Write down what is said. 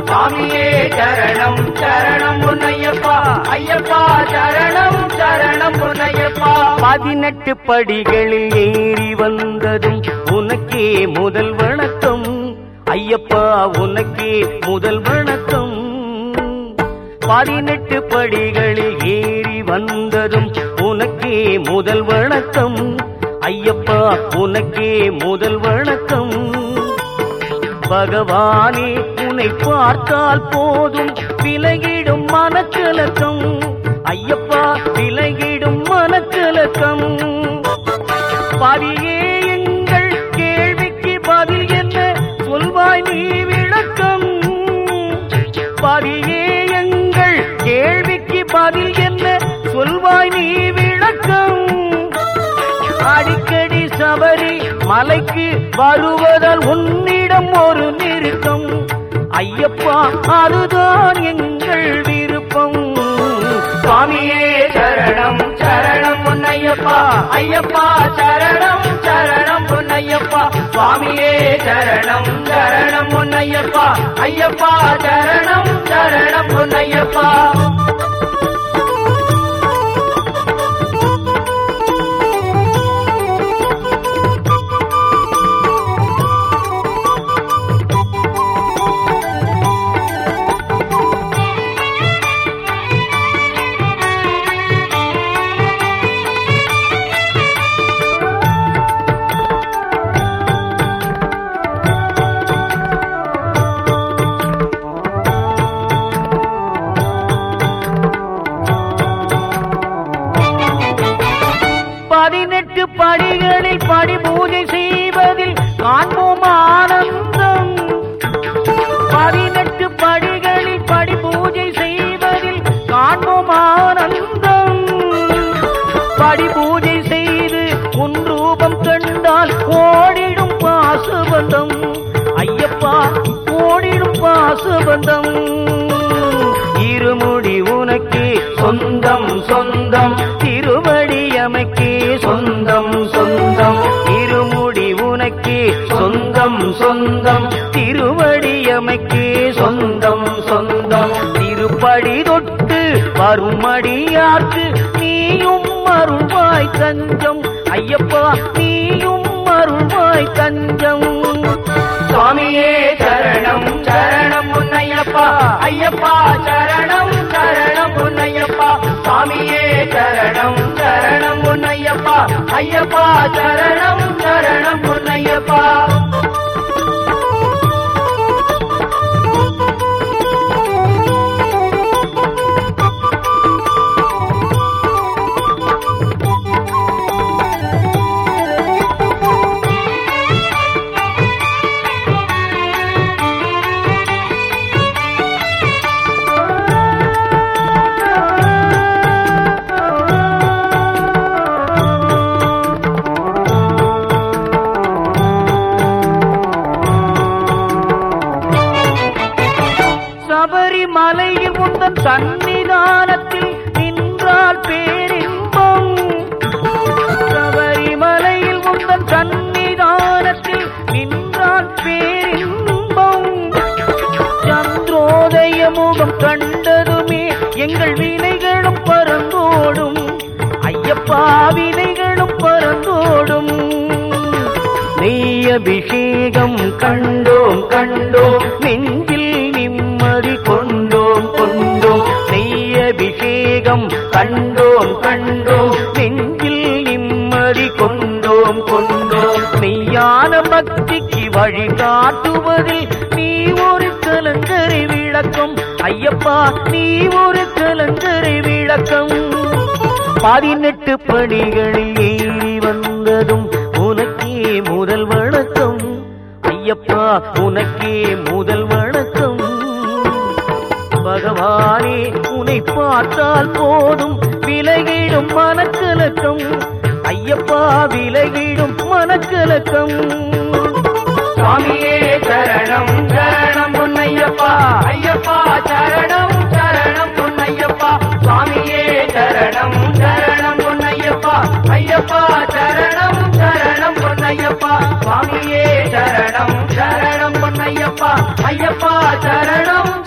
சாமியே சரணம் சரணம் பொன்னையப்பா ஐயப்பா சரணம் சரணம் பொன்னையப்பா பதினெட்டு படிகளில் ஏறி வந்ததும் உனக்கே முதல் வணக்கம் ஐயப்பா உனக்கே முதல் வணக்கம் பதினெட்டு படிகளில் ஏறி வந்ததும் உனக்கே முதல் வணக்கம் ஐயப்பா உனக்கே முதல் வணக்கம் பகவானே உன்னை பார்த்தால் போதும் விலகிடும் மனக்கலக்கம் ஐயப்பா விலகிடும் மனக்கலக்கம் பதியே எங்கள் கேள்விக்கு பதில் என்ன சொல்வாய் நீ விளக்கம் பதியே எங்கள் கேள்விக்கு பதில் என்ன சொல்வாய் நீ விளக்கம் அடிக்கடி சபரி மலைக்கு வருவதால் உன்னிடம் ஒரு நிறுத்தம் ஐயப்பா அதுதான் எங்கள் விருப்பம் சுவாமியே சரணம் சரணம் பொன்னையப்பா ஐயப்பா சரணம் சரணம் பொன்னையப்பா சுவாமியே சரணம் சரணம் பொன்னையப்பா ஐயப்பா சரணம் சரணம் பொன்னையப்பா பதினெட்டு படிகளில் படி பூஜை செய்வதில் காண்போம் ஆனந்தம் பதினெட்டு படிகளில் படி பூஜை செய்வதில் காண்போம் ஆனந்தம் படி பூஜை செய்து உன் ரூபம் கண்டால் ஓடிடும் பாசுபந்தம் ஐயப்பா ஓடிடும் பாசுபந்தம் இருமுடி உனக்கே சொந்தம் சொந்தம் திருவடி அமைக்கே சொந்தம் சொந்தம் இருமுடி உனக்கே சொந்தம் சொந்தம் திருவடி அமைக்கே சொந்தம் சொந்தம் திருப்படி தொட்டு வருமடியார்க்கு நீயும் அருள்வாய் தஞ்சம் ஐயப்பா நீயும் அருள்வாய் தஞ்சம் சுவாமியே சரணம் சரணம் பொன்னையப்பா ஐயப்பா சரணம் சரணம் பொன்னையப்பா சுவாமியே சரணம் சரணம் பொன்னையப்பா ஐயப்பா சரணம் சரணம் பொன்னையப்பா சபரிமலையில் உந்தன் சன்னிதானத்தில் நின்றால் பேரின்பம் சபரிமலையில் உந்தன் சன்னிதானத்தில் நின்றால் பேரின்பம் சந்திரோதய முகம் கண்டதுமே எங்கள் வினைகளும் பறந்தோடும் ஐயப்பா வினைகளும் பறந்தோடும் நெய் அபிஷேகம் கண்டோம் கண்டோம் நெஞ்சில் நிம்மதி கொண்டோம் கொண்டோம் நெய் அபிஷேகம் கண்டோம் கண்டோம் நெஞ்சில் நிம்மதி கொண்டோம் கொண்டோம் மெய்யான பக்திக்கு வழிகாட்டுவதில் நீ ஒரு கலங்கரை விளக்கம் ஐயப்பா நீ ஒரு கலங்கரை விளக்கம் பதினெட்டு படிகளில் ஏறி வந்ததும் உனக்கே முதல் வணக்கம் ஐயப்பா உனக்கே முதல் வணக்கம் பகவானே உன்னை பார்த்தால் போதும் விலகிடும் மனக்கலக்கம் ஐயப்பா விலகிடும் மனக்கலக்கம் சுவாமியே சரணம் சரணம் பொன்னையப்பா ஐயப்பா சரணம் சரணம் பொன்னையப்பா சுவாமியே சரணம் சரணம் பொன்னையப்பா ஐயப்பா சரணம் சரணம் பொன்னையப்பா சுவாமியே சரணம் சரணம் பொன்னையப்பா பொன்னையப்பா ஐயப்பா சரணம்